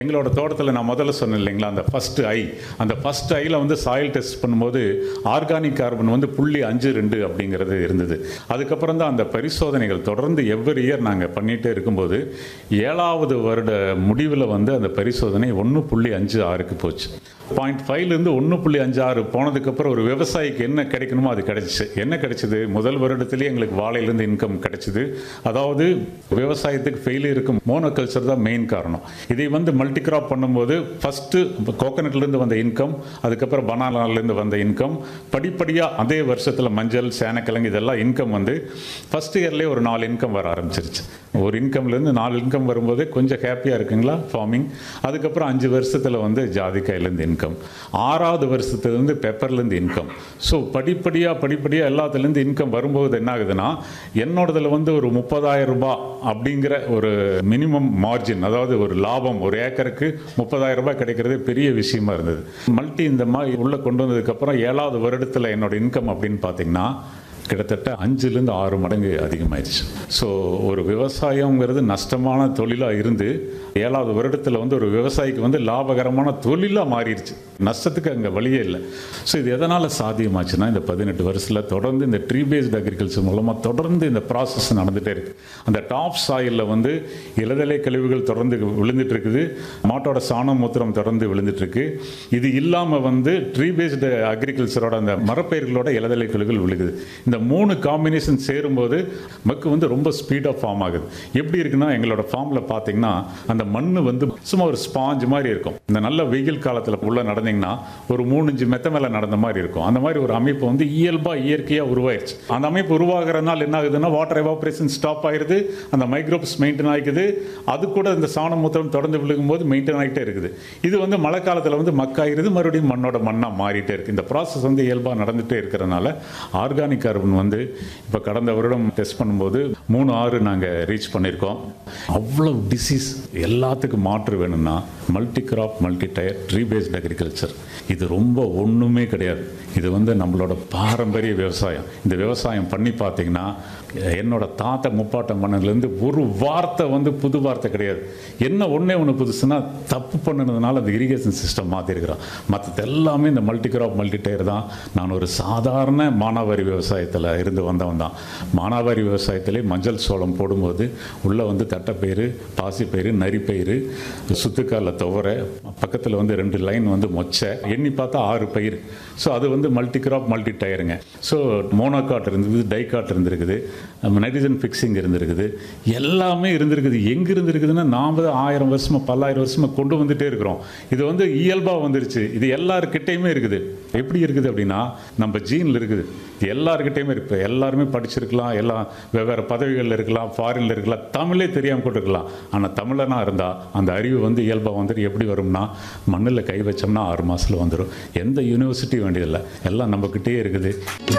எங்களோட தோட்டத்தில் நான் முதல்ல சொன்னேன் இல்லைங்களா அந்த ஃபர்ஸ்ட் ஐ அந்த ஃபர்ஸ்ட் ஐயில் வந்து சாயில் டெஸ்ட் பண்ணும்போது ஆர்கானிக் கார்பன் வந்து புள்ளி அஞ்சு ரெண்டு அப்படிங்கிறது இருந்தது அதுக்கப்புறம் தான் அந்த பரிசோதனைகள் தொடர்ந்து எவ்வரி இயர் நாங்கள் பண்ணிகிட்டே இருக்கும்போது ஏழாவது வருட முடிவில் வந்து அந்த பரிசோதனை ஒன்று புள்ளி அஞ்சு ஆறுக்கு போச்சு பாயிண்ட் ஃபைவ்லேருந்து ஒன்று புள்ளி அஞ்சு ஆறு போனதுக்கப்புறம் ஒரு விவசாயிக்கு என்ன கிடைக்கணுமோ அது கிடைச்சிச்சு என்ன கிடைச்சிது முதல் வருடத்திலேயே எங்களுக்கு வாழையிலேருந்து இன்கம் கிடைச்சிது அதாவது விவசாயத்துக்கு ஃபெயிலியருக்கு மோனோகல்ச்சர் தான் மெயின் காரணம் இதை வந்து மல்டி கிராப் பண்ணும்போது ஃபஸ்ட்டு கோகனட்லேருந்து வந்த இன்கம் அதுக்கப்புறம் பனானாலேருந்து வந்த இன்கம் படிப்படியாக அதே வருஷத்தில் மஞ்சள் சேனக்கிழங்கு இதெல்லாம் இன்கம் வந்து ஃபஸ்ட் இயர்லேயே ஒரு நாலு இன்கம் வர ஆரம்பிச்சிருச்சு ஒரு இன்கம்லேருந்து நாலு இன்கம் வரும்போது கொஞ்சம் ஹாப்பியாக இருக்குங்களா ஃபார்மிங் அதுக்கப்புறம் அஞ்சு வருஷத்தில் வந்து ஜாதிக்காயிலேருந்து இன்கம் ஆறாவது வருஷத்துலேருந்து பெப்பர்லேருந்து இன்கம் ஸோ படிப்படியாக படிப்படியாக எல்லாத்துலேருந்து இன்கம் வரும்போது என்ன ஆகுதுன்னா என்னோடதில் வந்து ஒரு முப்பதாயிரம் ரூபாய் அப்படிங்கிற ஒரு மினிமம் மார்ஜின் அதாவது ஒரு லாபம் ஒரு ஏக்கருக்கு முப்பதாயிரம் ரூபாய் கிடைக்கிறது பெரிய விஷயமா இருந்தது மல்டி இந்த மாதிரி உள்ளே கொண்டு வந்ததுக்கப்புறம் ஏழாவது வருடத்தில் என்னோட இன்கம் அப்படின்னு பார்த்தீங்கன்னா கிட்டத்தட்ட அஞ்சுலேருந்து ஆறு மடங்கு அதிகமாயிடுச்சு ஸோ ஒரு விவசாயங்கிறது நஷ்டமான தொழிலாக இருந்து ஏழாவது வருடத்தில் வந்து ஒரு விவசாயிக்கு வந்து லாபகரமான தொழிலாக மாறிடுச்சு நஷ்டத்துக்கு அங்கே வழியே இல்லை ஸோ இது எதனால் சாத்தியமாச்சுன்னா இந்த பதினெட்டு வருஷத்தில் தொடர்ந்து இந்த ட்ரீ பேஸ்ட் அக்ரிகல்ச்சர் மூலமாக தொடர்ந்து இந்த ப்ராசஸ் நடந்துகிட்டே இருக்குது அந்த டாப் சாயிலில் வந்து இலதலை கழிவுகள் தொடர்ந்து விழுந்துட்டு இருக்குது மாட்டோட சாணம் மூத்திரம் தொடர்ந்து விழுந்துட்டு இருக்கு இது இல்லாமல் வந்து ட்ரீ பேஸ்டு அக்ரிகல்ச்சரோட அந்த மரப்பயிர்களோட இலதலை கழிவுகள் விழுகுது இந்த மூணு காம்பினேஷன் சேரும்போது மக்கு வந்து ரொம்ப ஸ்பீடாக ஃபார்ம் ஆகுது எப்படி இருக்குன்னா எங்களோட ஃபார்மில் பார்த்தீங்கன்னா அந்த மண் வந்து சும்மா ஒரு ஸ்பாஞ்ச் மாதிரி இருக்கும் இந்த நல்ல வெயில் காலத்தில் உள்ள நடந்தீங்கன்னா ஒரு மூணு இஞ்சு மெத்த மேலே நடந்த மாதிரி இருக்கும் அந்த மாதிரி ஒரு அமைப்பு வந்து இயல்பாக இயற்கையாக உருவாயிருச்சு அந்த அமைப்பு உருவாகிறதுனால என்ன ஆகுதுன்னா வாட்டர் எவாபரேஷன் ஸ்டாப் ஆயிருது அந்த மைக்ரோப்ஸ் மெயின்டைன் ஆகிக்குது அது கூட இந்த சாணம் மூத்திரம் தொடர்ந்து விழுகும்போது மெயின்டைன் ஆகிட்டே இருக்குது இது வந்து மழை காலத்தில் வந்து மக்காயிருது மறுபடியும் மண்ணோட மண்ணாக மாறிட்டே இருக்கு இந்த ப்ராசஸ் வந்து இயல்பாக நடந்துகிட்டே இருக்கிறனால ஆர்கானிக் கார்பன் வந்து இப்போ கடந்த வருடம் டெஸ்ட் பண்ணும்போது மூணு ஆறு நாங்கள் ரீச் பண்ணியிருக்கோம் அவ்வளோ டிசீஸ் எல்லாத்துக்கும் மாற்று வேணும்னா multi crop multi tier tree based agriculture இது ரொம்ப ஒன்றுமே கிடையாது இது வந்து நம்மளோட பாரம்பரிய விவசாயம் இந்த விவசாயம் பண்ணி பார்த்தீங்கன்னா என்னோட தாத்தா முப்பாட்ட மண்ணிலேருந்து ஒரு வார்த்தை வந்து புது வார்த்தை கிடையாது என்ன ஒன்றே ஒன்று புதுசுன்னா தப்பு பண்ணினதுனால அந்த இரிகேஷன் சிஸ்டம் மாற்றிருக்கிறோம் மற்றது எல்லாமே இந்த மல்டி கிராப் மல்டி டயர் தான் நான் ஒரு சாதாரண மானாவாரி விவசாயத்தில் இருந்து வந்தவன் தான் மானாவாரி விவசாயத்திலே மஞ்சள் சோளம் போடும்போது உள்ளே வந்து தட்டைப்பயிறு பாசிப்பயிறு நரிப்பயிறு சுத்துக்கால துவரை பக்கத்தில் வந்து ரெண்டு லைன் வந்து மொச்சை எண்ணி பார்த்தா ஆறு பயிர் ஸோ அது வந்து மல்டி கிராப் மல்டி டயருங்க ஸோ மோனோகாட் இருந்தது டைகாட் இருந்திருக்குது நைட்ரஜன் ஃபிக்ஸிங் இருந்திருக்குது எல்லாமே இருந்திருக்குது எங்கே இருந்திருக்குதுன்னா நாம் தான் ஆயிரம் வருஷமாக பல்லாயிரம் வருஷமாக கொண்டு வந்துட்டே இருக்கிறோம் இது வந்து இயல்பாக வந்துருச்சு இது எல்லாருக்கிட்டையுமே இருக்குது எப்படி இருக்குது அப்படின்னா நம்ம ஜீனில் இருக்குது இது எல்லாருக்கிட்டையுமே இருக்கு எல்லாருமே படிச்சிருக்கலாம் எல்லாம் வெவ்வேறு பதவிகளில் இருக்கலாம் ஃபாரினில் இருக்கலாம் தமிழே தெரியாமல் கூட இருக்கலாம் ஆனால் தமிழனாக இருந்தால் அந்த அறிவு வந்து இயல்பாக வந்துட்டு எப்படி வரும்னா மண்ணில் கை வச்சோம்னா ஆறு மாதத்தில் வந்துடும் எந்த யூனிவர்சிட்டி வேண்டியதில்லை எல்லாம் நம்மக்கிட்டே இருக்குது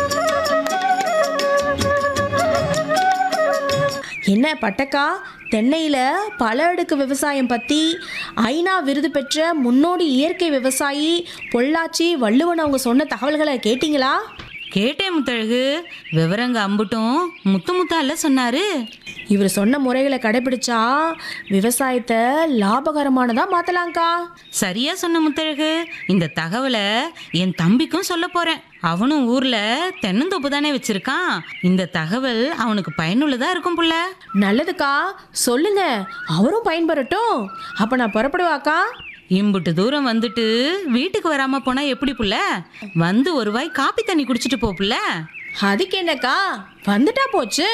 என்ன பட்டக்கா தென்னையில் பல அடுக்கு விவசாயம் பற்றி ஐநா விருது பெற்ற முன்னோடி இயற்கை விவசாயி பொள்ளாச்சி வள்ளுவன் அவங்க சொன்ன தகவல்களை கேட்டிங்களா கேட்டேன் முத்தழகு விவரங்க அம்புட்டும் முத்து முத்தால சொன்னாரு இவர் சொன்ன முறைகளை கடைபிடிச்சா விவசாயத்தை லாபகரமானதா மாத்தலாம்க்கா சரியா சொன்ன முத்தழகு இந்த தகவலை என் தம்பிக்கும் சொல்ல போறேன் அவனும் ஊர்ல தென்னந்தோப்பு தானே வச்சிருக்கான் இந்த தகவல் அவனுக்கு பயனுள்ளதா இருக்கும் புள்ள நல்லதுக்கா சொல்லுங்க அவரும் பயன்பெறட்டும் அப்ப நான் புறப்படுவாக்கா இம்புட்டு தூரம் வந்துட்டு வீட்டுக்கு வராம போனா எப்படி புள்ள வந்து ஒரு வாய் காப்பி தண்ணி குடிச்சிட்டு போ புள்ள அதுக்கு என்னக்கா வந்துட்டா போச்சு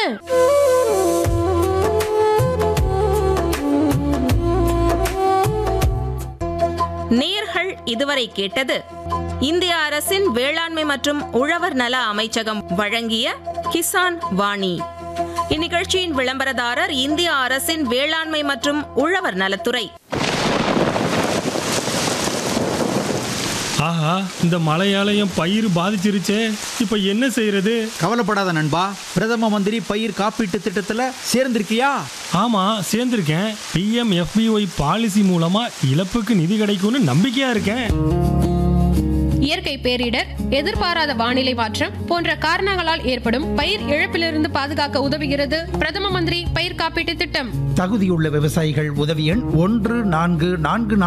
நேர்கள் இதுவரை கேட்டது இந்திய அரசின் வேளாண்மை மற்றும் உழவர் நல அமைச்சகம் வழங்கிய கிசான் வாணி இந்நிகழ்ச்சியின் விளம்பரதாரர் இந்திய அரசின் வேளாண்மை மற்றும் உழவர் நலத்துறை ஆஹா இந்த மழையால என் பயிர் பாதிச்சிருச்சே இப்போ என்ன செய்யறது கவலைப்படாத நண்பா பிரதம மந்திரி பயிர் காப்பீட்டு திட்டத்துல சேர்ந்திருக்கியா ஆமா சேர்ந்திருக்கேன் பிஎம் எஃபிஒய் பாலிசி மூலமா இழப்புக்கு நிதி கிடைக்கும்னு நம்பிக்கையா இருக்கேன் இயற்கை பேரிடர் எதிர்பாராத வானிலை மாற்றம் போன்ற காரணங்களால் ஏற்படும் பயிர் இழப்பிலிருந்து பாதுகாக்க உதவுகிறது பிரதம மந்திரி பயிர் காப்பீட்டு திட்டம் தகுதியுள்ள விவசாயிகள் உதவி எண் ஒன்று நான்கு நான்கு